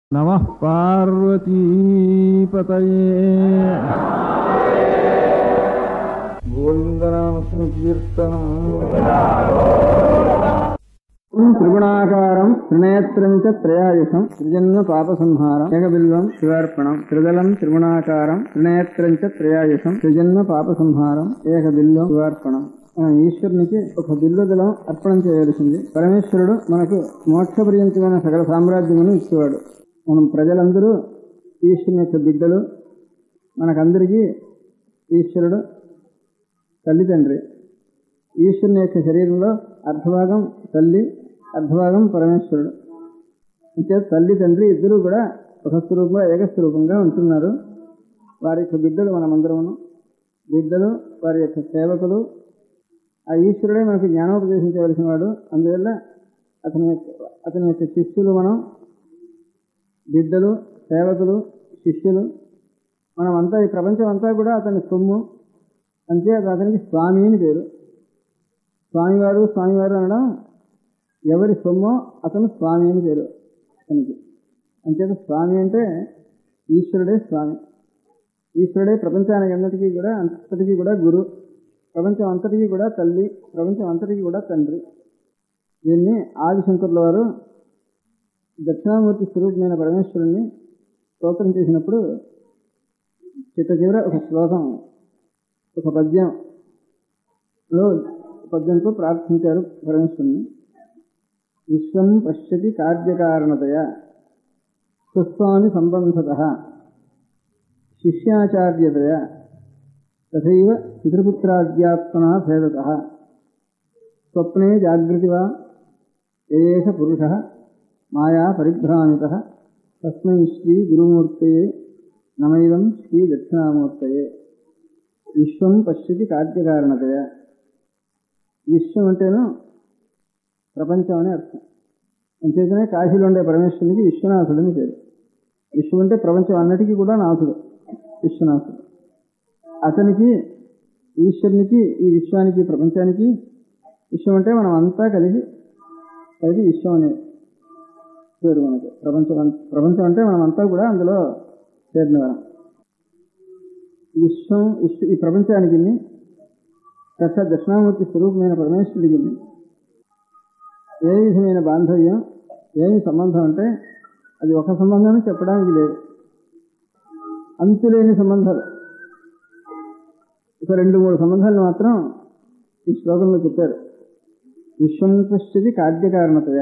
నమః పార్వతీపతయే గోవిందనామ సంకీర్తనం త్రిగుణాకారం త్రినేత్రం చ త్రయాయుషం త్రిజన్మ పాప సంహారం ఏకబిల్వం శివార్పణం త్రిదలం త్రిగుణాకారం త్రినేత్రం చ త్రయాయుషం త్రిజన్మ పాప సంహారం ఏకబిల్వం శివార్పణం మనం ఈశ్వరునికి ఒక బిల్లుదలం అర్పణం చేయవలసింది పరమేశ్వరుడు మనకు మోక్షపర్యంతమైన సకల సామ్రాజ్యమును ఇచ్చేవాడు మనం ప్రజలందరూ ఈశ్వరుని యొక్క బిడ్డలు మనకందరికీ ఈశ్వరుడు తల్లి తండ్రి ఈశ్వరుని యొక్క శరీరంలో అర్ధభాగం తల్లి అర్ధభాగం పరమేశ్వరుడు అంటే తల్లి తండ్రి ఇద్దరు కూడా ఒక స్వరూపంగా ఏకస్వరూపంగా ఉంటున్నారు వారి యొక్క బిడ్డలు మనమందరమును బిడ్డలు వారి యొక్క సేవకులు ఆ ఈశ్వరుడే మనకు జ్ఞానోపదేశం చేయవలసిన వాడు అందువల్ల అతని యొక్క అతని యొక్క శిష్యులు మనం బిడ్డలు సేవకులు శిష్యులు మనమంతా ఈ ప్రపంచం అంతా కూడా అతని సొమ్ము అంతే అతనికి స్వామి అని పేరు స్వామివారు స్వామివారు అనడం ఎవరి సొమ్మో అతను స్వామి అని పేరు అతనికి అంచేత స్వామి అంటే ఈశ్వరుడే స్వామి ఈశ్వరుడే ప్రపంచానికి అన్నిటికీ కూడా అంతటికీ కూడా గురు ప్రపంచం అంతటికీ కూడా తల్లి ప్రపంచం అంతటికీ కూడా తండ్రి దీన్ని ఆదిశంకర్ల వారు దక్షిణామూర్తి స్వరూపమైన పరమేశ్వరుణ్ణి స్తోత్రం చేసినప్పుడు చిట్ట చివర ఒక శ్లోకం ఒక పద్యంలో పద్యంతో ప్రార్థించారు పరమేశ్వరుని విశ్వం పశ్యతి కార్యకారణతయ స్వస్వామి సంబంధత శిష్యాచార్యతయ తథైవ పితృపుత్రాద్యాత్మనా భేదత స్వప్నే జాగృతి వా ఏష పురుష మాయా పరిభ్రామిత తస్మై శ్రీ గురుమూర్తయే నమైదం శ్రీ దక్షిణామూర్తయే విశ్వం పశ్యతి కార్యకారణతయ విశ్వం అంటేను ప్రపంచం అని అర్థం అంచేతనే కాశీలో ఉండే పరమేశ్వరునికి విశ్వనాథుడని పేరు విశ్వం అంటే ప్రపంచం అన్నిటికీ కూడా నాథుడు విశ్వనాథుడు అతనికి ఈశ్వరునికి ఈ విశ్వానికి ప్రపంచానికి విశ్వం అంటే మనం అంతా కలిసి కలిసి విశ్వం అనే పేరు మనకు ప్రపంచం అం- ప్రపంచం అంటే మనమంతా కూడా అందులో చేరినవారం విశ్వం విశ్వ ఈ ప్రపంచానికి సాక్షాత్ దక్షిణామూర్తి స్వరూపమైన పరమేశ్వరుడికి ఏ విధమైన బాంధవ్యం ఏమి సంబంధం అంటే అది ఒక సంబంధం చెప్పడానికి లేదు అంతులేని సంబంధాలు ఒక రెండు మూడు సంబంధాలు మాత్రం ఈ శ్లోకంలో చెప్పారు విశ్వం పశ్చిది కార్యకారణతయ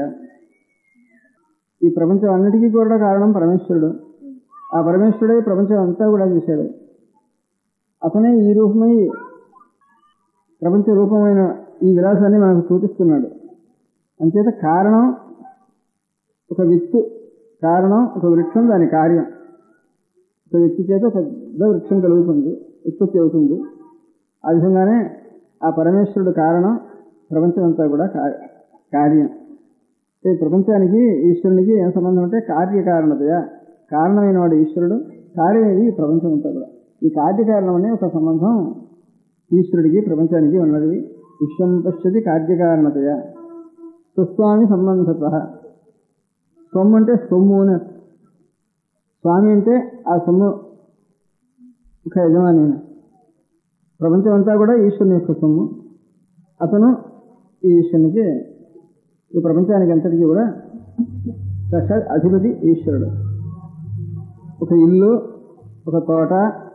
ఈ ప్రపంచం అన్నిటికీ కూడా కారణం పరమేశ్వరుడు ఆ పరమేశ్వరుడే ఈ ప్రపంచం అంతా కూడా చేశాడు అతనే ఈ రూపమై ప్రపంచ రూపమైన ఈ విలాసాన్ని మనకు చూపిస్తున్నాడు అంచేత కారణం ఒక విత్తు కారణం ఒక వృక్షం దాని కార్యం ఒక వ్యక్తి చేత ఒక పెద్ద వృక్షం కలుగుతుంది ఉత్పత్తి అవుతుంది ఆ విధంగానే ఆ పరమేశ్వరుడు కారణం ప్రపంచం అంతా కూడా కా- కార్యం ఈ ప్రపంచానికి ఈశ్వరునికి ఏం సంబంధం అంటే కార్యకారణతయ కారణమైన వాడు ఈశ్వరుడు కార్యమేది ఈ ప్రపంచం అంతా కూడా ఈ కార్యకారణం అనే ఒక సంబంధం ఈశ్వరుడికి ప్రపంచానికి ఉన్నది విశ్వం పశ్యతి కార్యకారణతయ స్వస్వామి సంబంధత సొమ్ము అంటే సొమ్ము అని అర్థం. స్వామి అంటే ఆ సొమ్ము ఒక యజమాని అని. ప్రపంచం అంతా కూడా ఈశ్వరుని యొక్క సొమ్ము అతను ఈ ఈశ్వరునికి ఈ ప్రపంచానికి అంతటికీ కూడా సాక్షాత్ అధిపతి ఈశ్వరుడు ఒక ఇల్లు ఒక తోట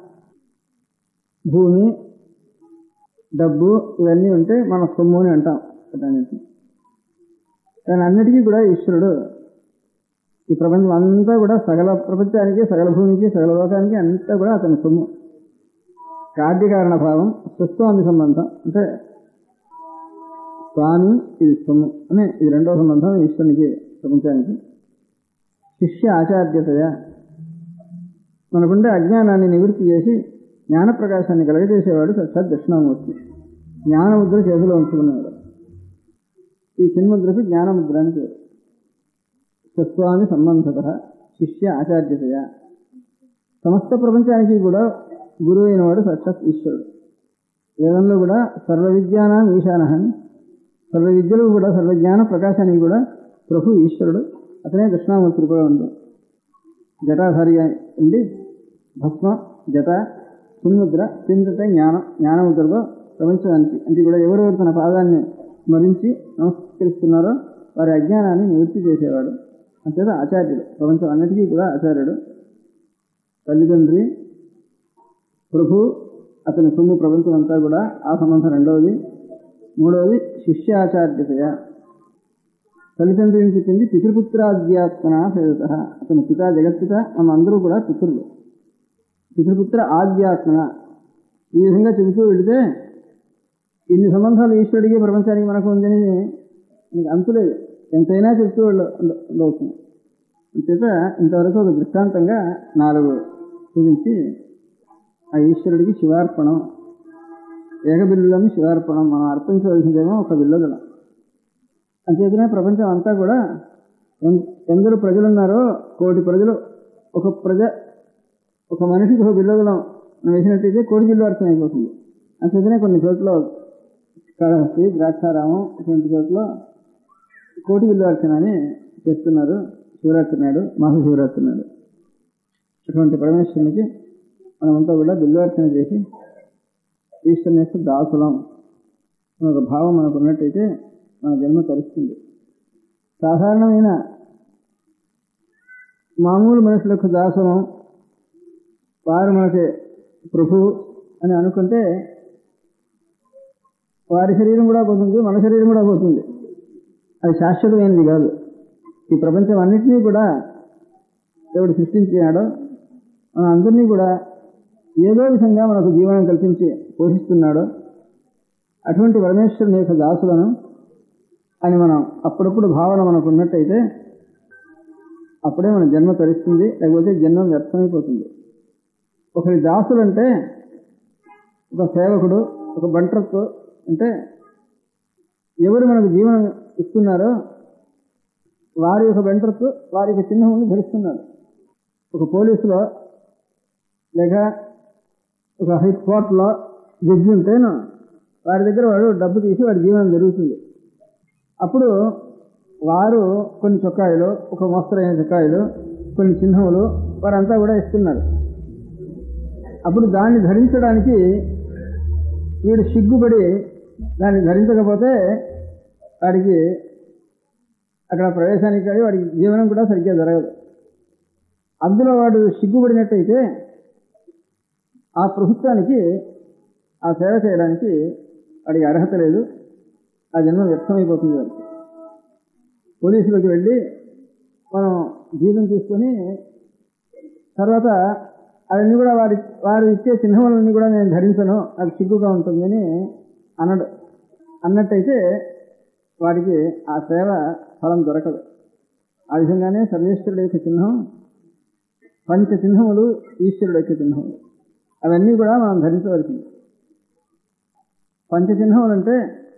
భూమి డబ్బు ఇవన్నీ ఉంటే మన సొమ్ము అని అంటాం దానికి దాని అన్నిటికీ కూడా ఈశ్వరుడు ఈ ప్రపంచం అంతా కూడా సకల ప్రపంచానికి సకల భూమికి సకల లోకానికి అంతా కూడా అతని సొమ్ము కార్యకారణ భావం స్వస్వామి సంబంధం అంటే స్వామి ఇది సొమ్ము అనే ఇది రెండో సంబంధం ఈశ్వరునికి ప్రపంచానికి శిష్య ఆచార్యతయ మనకుండే అజ్ఞానాన్ని నివృత్తి చేసి జ్ఞానప్రకాశాన్ని కలగజేసేవాడు సాక్షాత్ దక్షిణామూర్తి జ్ఞానముద్ర చేతిలో ఉంచుకున్నాడు ఈ చిన్ముద్రకు జ్ఞానముద్ర అని పేరు స్వస్వామి సంబంధత శిష్య ఆచార్యతయ సమస్త ప్రపంచానికి కూడా గురువు అయిన వాడు సాక్షాత్ ఈశ్వరుడు వేదంలో కూడా సర్వ విద్యానాం ఈశాన అని సర్వ విద్యలు కూడా సర్వజ్ఞాన ప్రకాశానికి కూడా ప్రభు ఈశ్వరుడు అతనే దక్షిణామూర్తి కూడా ఉంది జటాధారి ఉండి భస్మ జట సుముద్ర చింతట జ్ఞానం జ్ఞానముద్రలో ప్రపంచానికి అంటే కూడా ఎవరెవరు తన పాదాన్ని స్మరించి నమస్కరిస్తున్నారో వారి అజ్ఞానాన్ని నివృత్తి చేసేవాడు అంతేత ఆచార్యుడు ప్రపంచం అన్నిటికీ కూడా ఆచార్యుడు తల్లిదండ్రి ప్రభు అతని సొమ్ము ప్రపంచం అంతా కూడా ఆ సంబంధం రెండవది మూడవది శిష్యాచార్యతయ తల్లిదండ్రులను చెప్పింది పితృపుత్రాధ్యాత్మన సేవత అతను పిత జగత్పిత మన అందరూ కూడా పితృలు పితృపుత్ర ఆధ్యాత్మన ఈ విధంగా చెబుతూ వెళితే ఇన్ని సంబంధాలు ఈశ్వరుడికి ప్రపంచానికి మనకు ఉందని నీకు అంతులేదు ఎంతైనా చెప్తూ వాళ్ళు ఉండవచ్చు అంచేత ఇంతవరకు ఒక దృష్టాంతంగా నాలుగు చూపించి ఆ ఈశ్వరుడికి శివార్పణం ఏకబిల్లులను శివార్పణం మనం అర్పించవలసిందేమో ఒక బిల్లుదలం అంచేతనే ప్రపంచం అంతా కూడా ఎన్- ఎందరు ప్రజలున్నారో కోటి ప్రజలు ఒక ప్రజ ఒక మనిషికి ఒక బిల్లుదలం వేసినట్టయితే కోటి బిల్లు అర్థం అయిపోతుంది అంచేతనే కొన్ని చోట్ల కాళహస్తి ద్రాక్షారామం ఇటువంటి చోట్ల కోటి బిల్లు అర్చన అని చేస్తున్నారు శివరాత్రి నాడు మాస శివరాత్రి నాడు అటువంటి పరమేశ్వరునికి మనమంతా కూడా బిల్వార్చన చేసి ఈశ్వరుని యొక్క దాసులం అనే ఒక భావం మనకు ఉన్నట్టయితే మన జన్మ తరుస్తుంది సాధారణమైన మామూలు మనుషుల యొక్క దాసులం వారు మనకి ప్రభు అని అనుకుంటే వారి శరీరం కూడా పోతుంది మన శరీరం కూడా పోతుంది అది శాశ్వతమైనది కాదు ఈ ప్రపంచం అన్నింటినీ కూడా దేవుడు సృష్టించినాడో మన అందరినీ కూడా ఏదో విధంగా మనకు జీవనం కల్పించి పోషిస్తున్నాడో అటువంటి పరమేశ్వరుని యొక్క దాసులను అని మనం అప్పుడప్పుడు భావన మనకు ఉన్నట్టయితే అప్పుడే మన జన్మ తరిస్తుంది లేకపోతే జన్మ వ్యర్థమైపోతుంది ఒకరి దాసులు అంటే ఒక సేవకుడు ఒక బంట్రత్తు అంటే ఎవరు మనకు జీవనం ఇస్తున్నారో వారి యొక్క బంట్రత్తు వారి యొక్క చిహ్నమును ధరిస్తున్నాడు ఒక పోలీసులో లేక ఒక హై కోర్టులో జడ్జి ఉంటేను వారి దగ్గర వాడు డబ్బు తీసి వాడి జీవనం జరుగుతుంది అప్పుడు వారు కొన్ని చొక్కాయిలు ఒక మోస్తరైన చొక్కాయిలు కొన్ని చిహ్నములు వారంతా కూడా ఇస్తున్నారు అప్పుడు దాన్ని ధరించడానికి వీడు సిగ్గుపడి దాన్ని ధరించకపోతే వాడికి అక్కడ ప్రవేశానికి కానీ వాడికి జీవనం కూడా సరిగ్గా జరగదు అందులో వాడు సిగ్గుపడినట్టయితే ఆ ప్రభుత్వానికి ఆ సేవ చేయడానికి వాడికి అర్హత లేదు ఆ జన్మ వ్యర్థమైపోతుంది వాడికి పోలీసులకు వెళ్ళి మనం జీతం తీసుకొని తర్వాత అవన్నీ కూడా వారి వారు ఇచ్చే చిహ్నములన్నీ కూడా నేను ధరించను నాకు సిగ్గుగా ఉంటుందని అనడు అన్నట్టయితే వాడికి ఆ సేవ ఫలం దొరకదు ఆ విధంగానే సర్వేశ్వరుడు యొక్క చిహ్నం పంచ చిహ్నములు ఈశ్వరుడు యొక్క చిహ్నములు అవన్నీ కూడా మనం ధరించవలసింది పంచ చిహ్నములు అంటే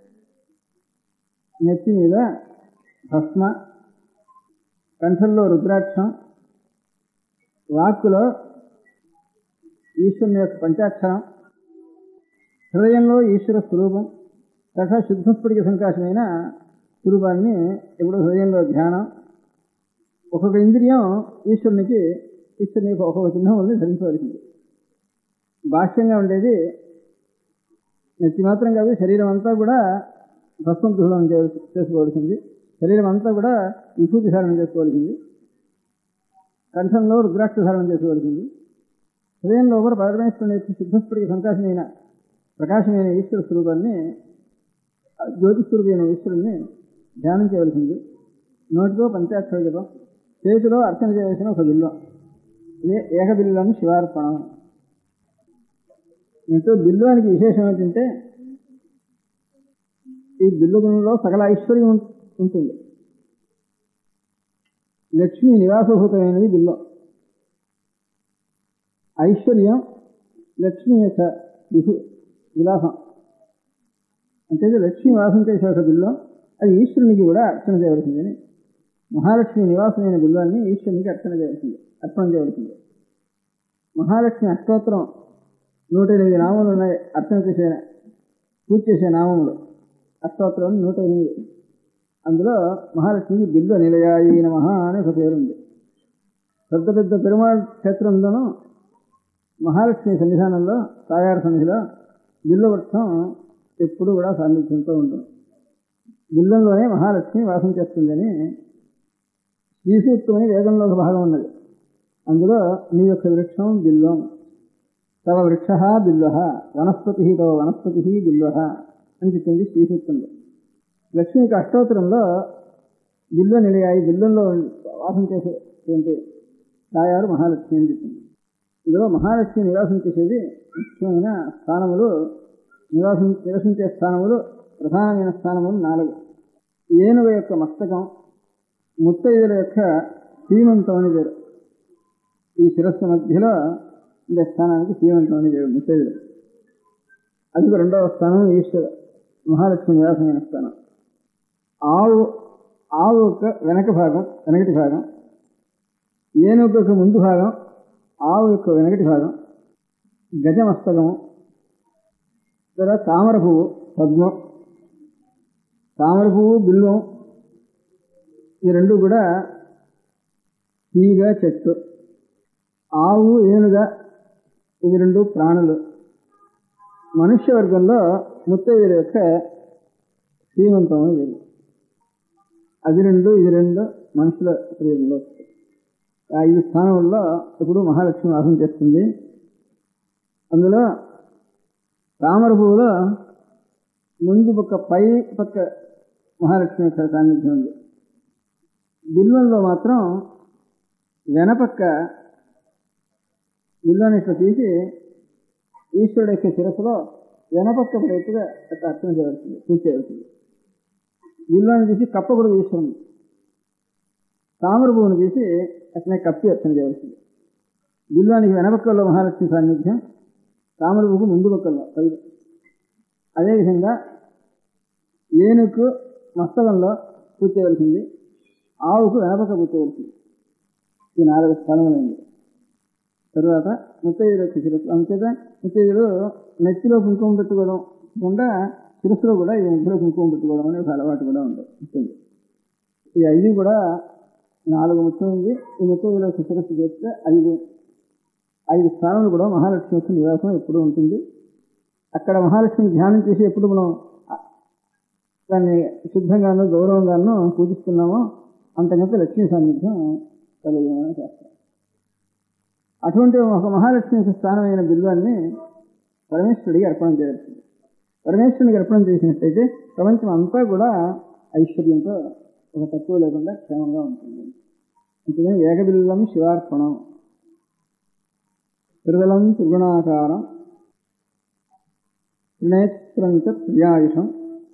నెత్తి మీద భస్మ కంఠంలో రుద్రాక్షం వాక్కులో ఈశ్వరుని యొక్క పంచాక్షరం హృదయంలో ఈశ్వర స్వరూపం సహా శుద్ధస్ఫటిక సంకాశమైన స్వరూపాన్ని ఇప్పుడు హృదయంలో ధ్యానం ఒక్కొక్క ఇంద్రియం ఈశ్వరునికి ఈశ్వరుని ఒక్కొక్క చిహ్నముల్ని ధరించవలసింది బాహ్యంగా ఉండేది నెత్తి మాత్రం కాదు శరీరం అంతా కూడా భస్మం దూరం చేసుకోవాల్సింది శరీరం అంతా కూడా విభూతి ధారణ చేసుకోవాల్సింది కంఠంలో రుద్రాక్ష ధారణ చేసుకోవాల్సింది హృదయంలో కూడా పరమేశ్వరుని యొక్క శుద్ధస్ఫటిక సంకాశమైన ప్రకాశమైన ఈశ్వర స్వరూపాన్ని జ్యోతిస్వరూపమైన ఈశ్వరుణ్ణి ధ్యానం చేయవలసింది నోటితో పంచాక్షర జపం చేతిలో అర్చన చేయవలసిన ఒక బిల్లం ఇదే ఏకబిల్లని శివార్పణం దీంతో బిల్లువానికి విశేషం ఏంటంటే ఈ బిల్లుగుణంలో సకల ఐశ్వర్యం ఉం- ఉంటుంది లక్ష్మి నివాసభూతమైనది బిల్లం ఐశ్వర్యం లక్ష్మి యొక్క విభు విలాసం అంటే లక్ష్మి వాసం చేసే ఒక బిల్లం అది ఈశ్వరునికి కూడా అర్చన చేయవలసిందని మహాలక్ష్మి నివాసమైన బిల్వాన్ని ఈశ్వరునికి అర్చన చేయవలసింది అర్పణ చేయవలసింది మహాలక్ష్మి అష్టోత్తరం నూట ఎనిమిది నామములు ఉన్నాయి అర్చన చేసే పూజ చేసే నామములు అష్టోత్తరం నూట ఎనిమిది అందులో మహాలక్ష్మికి బిల్వ నిలయాయి నమః అని ఒక పేరుంది పెద్ద పెద్ద పెరుమాళ్ క్షేత్రంలోనూ మహాలక్ష్మి సన్నిధానంలో తాయారు సన్నిధిలో బిల్లు వృక్షం ఎప్పుడు కూడా సాన్నిధ్యంతో ఉంటుంది బిల్లంలోనే మహాలక్ష్మి వాసం చేస్తుందని శ్రీసూక్తం అని వేదంలో ఒక భాగం ఉన్నది అందులో నీ యొక్క వృక్షం బిల్వం తవ వృక్ష బిల్వ వనస్పతి తవ వనస్పతి బిల్వ అని చెప్పింది శ్రీసూక్తంలో లక్ష్మికి అష్టోత్తరంలో బిల్వ నిలయాయి బిల్లంలో వాసం చేసేటువంటి తాయారు మహాలక్ష్మి అని చెప్పింది ఇందులో మహాలక్ష్మి నివాసం చేసేది ముఖ్యమైన స్థానములు నివాసం నివసించే స్థానములు ప్రధానమైన స్థానములు నాలుగు ఏనుగు యొక్క మస్తకం ముత్తైదుల యొక్క సీమంతం అని పేరు ఈ శిరస్సు మధ్యలో ఉండే స్థానానికి సీమంతం అని పేరు ముత్తైదులు అది రెండవ స్థానం ఈశ్వర మహాలక్ష్మి నివాసమైన స్థానం ఆవు ఆవు యొక్క వెనక భాగం వెనకటి భాగం ఏనుగు యొక్క ముందు భాగం ఆవు యొక్క వెనకటి భాగం గజమస్తకము తర్వాత తామర పువ్వు పద్మం తామర పువ్వు బిల్వం ఈ రెండు కూడా తీగ చెట్టు ఆవు ఏనుగ ఇవి రెండు ప్రాణులు మనుష్య వర్గంలో ముత్తైదుల యొక్క శ్రీమంతం అని వీరు అది రెండు ఇది రెండు మనుషుల శరీరంలో వస్తాయి ఆ ఐదు స్థానంలో ఇప్పుడు మహాలక్ష్మి వాసం చేస్తుంది అందులో తామర పువ్వులో ముందు పక్క పై పక్క మహాలక్ష్మి యొక్క సాన్నిధ్యం ఉంది బిల్వంలో మాత్రం వెనపక్క బిల్వాన్ని ఇట్లా తీసి ఈశ్వరుడు యొక్క శిరస్సులో వెనపక్క ప్రయత్తుగా అట్లా అర్చన చేయవలసింది పూజ చేయవలసింది బిల్వాన్ని తీసి కప్ప కూడా తీసుకుంది తామర పువ్వును తీసి అట్లనే కప్పి అర్చన చేయవలసింది బిల్వానికి వెనపక్కలో మహాలక్ష్మి సాన్నిధ్యం తామర పువ్వు ముందు పక్కలో పై అదేవిధంగా ఏనుగు మస్తకంలో పూజ చేయవలసింది ఆవుకు వెనపక్క పూజ చేయవలసింది ఈ నాలుగు స్థలములైంది తరువాత ముత్తైదుల శిరస్సు అంతేత ముత్తైదులు నెత్తిలో కుంకుమ పెట్టుకోవడం కాకుండా శిరస్సులో కూడా ఈ మధ్యలో కుంకుమ పెట్టుకోవడం అనే ఒక అలవాటు కూడా ఉంటుంది ఉంటుంది ఈ ఐదు కూడా నాలుగు ముత్యం ఉంది ఈ ముత్తైదుల శిరస్సు చేస్తే ఐదు ఐదు స్థానాలు కూడా మహాలక్ష్మి యొక్క నివాసం ఎప్పుడు ఉంటుంది అక్కడ మహాలక్ష్మిని ధ్యానం చేసి ఎప్పుడు మనం దాన్ని శుద్ధంగాను గౌరవంగాను పూజిస్తున్నామో అంతకంటే లక్ష్మీ సాన్నిధ్యం కలిగిన శాస్త్రం అటువంటి ఒక మహాలక్ష్మి యొక్క స్థానమైన బిల్వాన్ని పరమేశ్వరుడికి అర్పణ చేయవలసింది పరమేశ్వరునికి అర్పణ చేసినట్టయితే ప్రపంచం అంతా కూడా ఐశ్వర్యంతో ఒక తక్కువ లేకుండా క్షేమంగా ఉంటుంది అందుకని ఏకబిల్లం శివార్పణం త్రిదలం త్రిగుణాకారం త్రినేత్రం చ ప్రియాయుషం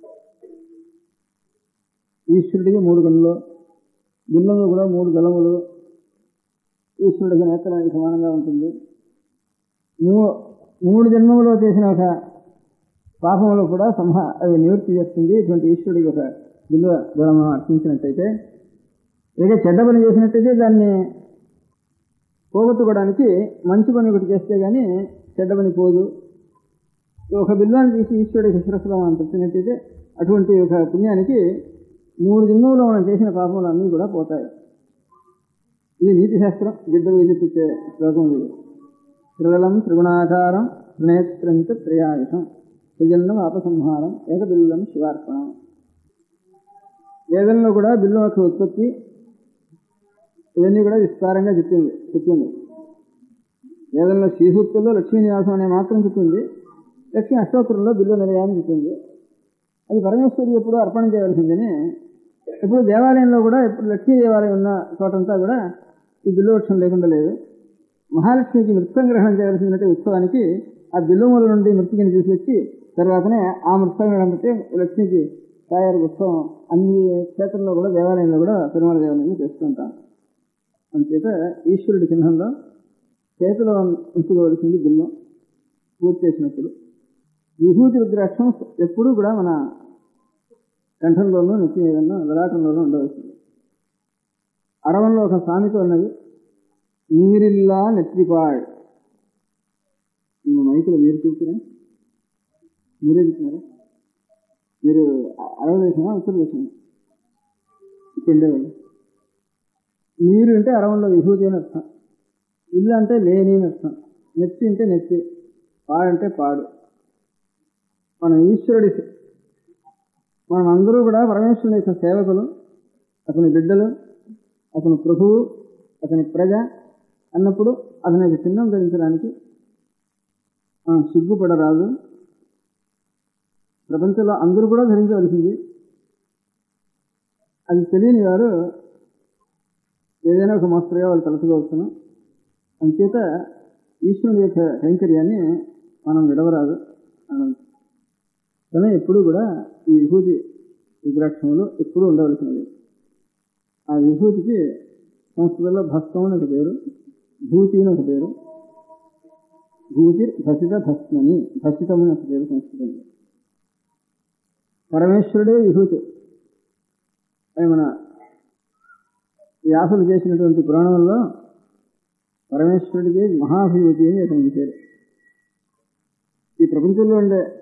ఈశ్వరుడికి మూడు గనులు బిల్లంలో కూడా మూడు గలములు ఈశ్వరుడికి నేత్రానికి సమానంగా ఉంటుంది మూ మూడు జన్మములో చేసిన ఒక పాపములో కూడా సంహా అది నివృత్తి చేస్తుంది ఇటువంటి ఈశ్వరుడికి ఒక విలువ ద్వారా మనం అర్పించినట్టయితే ఇక చెడ్డ పని చేసినట్టయితే దాన్ని పోగొట్టుకోవడానికి మంచి పని ఒకటి చేస్తే కానీ చెడ్డ పని పోదు ఒక బిల్వాన్ని తీసి ఈశ్వరుడికి శిరస్సులో మనం పెట్టినట్టయితే అటువంటి ఒక పుణ్యానికి మూడు జన్మలో మనం చేసిన పాపములు అన్నీ కూడా పోతాయి ఇది నీతి శాస్త్రం బిడ్డలు వినిపించే శ్లోకం ఇది త్రిదలం త్రిగుణాకారం త్రినేత్రం చ త్రయాయుషం త్రిజన్నం ఆపసంహారం ఏకబిల్లం శివార్పణం వేదంలో కూడా బిల్లం యొక్క ఉత్పత్తి ఇవన్నీ కూడా విస్తారంగా చెప్పింది చెప్పింది వేదంలో శ్రీసూక్తుల్లో లక్ష్మీ నివాసం అనే మాత్రం చెప్పింది లక్ష్మీ అష్టోత్తరంలో బిల్వ నిలయాన్ని చెప్పింది అది పరమేశ్వరి ఎప్పుడు అర్పణ చేయవలసిందని ఇప్పుడు దేవాలయంలో కూడా ఇప్పుడు లక్ష్మీ దేవాలయం ఉన్న చోటంతా కూడా ఈ బిల్లు వృక్షం లేకుండా లేదు మహాలక్ష్మికి మృత్సంగ్రహణం చేయవలసినటువంటి ఉత్సవానికి ఆ బిల్లుమూల నుండి మృతికిని తీసుకొచ్చి తర్వాతనే ఆ మృత్సంగ్రహణం పెట్టి లక్ష్మికి తయారు ఉత్సవం అన్ని క్షేత్రంలో కూడా దేవాలయంలో కూడా తిరుమల దేవాలయంలో చేస్తుంటాం అంచేత ఈశ్వరుడి చిహ్నంలో చేతిలో ఉంచుకోవలసింది బిల్లం పూజ చేసినప్పుడు విభూతి రుద్రాక్షం ఎప్పుడూ కూడా మన కంఠంలోనూ నెత్తి మీదనూ లలాటంలోనూ ఉండవలసింది అడవంలో ఒక సామెత ఉన్నది నీరిల్లా నెత్తిపాడ్ మైకులు మీరు చూసినా మీరే చూసినారా మీరు అరవ దేశమా ఉత్తర దేశమా ఇక్కడ ఉండేవాళ్ళు నీరు అంటే అరవంలో విభూతి అని అర్థం ఇల్లు అంటే లేని అని అర్థం నెత్తి అంటే నెత్తి పాడంటే పాడు మన ఈశ్వరుడి మనం అందరూ కూడా పరమేశ్వరుని యొక్క సేవకులు అతని బిడ్డలు అతని ప్రభువు అతని ప్రజ అన్నప్పుడు అతనికి చిహ్నం ధరించడానికి మనం సిగ్గుపడరాదు ప్రపంచంలో అందరూ కూడా ధరించవలసింది అది తెలియని వారు ఏదైనా ఒక మోస్తరుగా వాళ్ళు తలచుకోవచ్చును అంచేత ఈశ్వరుని యొక్క కైంకర్యాన్ని మనం విడవరాదు అనంత కానీ ఎప్పుడూ కూడా ఈ విభూతి రుద్రాక్షములు ఎప్పుడూ ఉండవలసినది ఆ విభూతికి సంస్కృతంలో భస్మం అని ఒక పేరు భూతి అని ఒక పేరు భూతి భసిత భస్మని భసితము అని ఒక పేరు సంస్కృతంలో పరమేశ్వరుడే విభూతి అది మన వ్యాసులు చేసినటువంటి పురాణంలో పరమేశ్వరుడికి మహాభిభూతి అని అతనికి పేరు ఈ ప్రపంచంలో ఉండే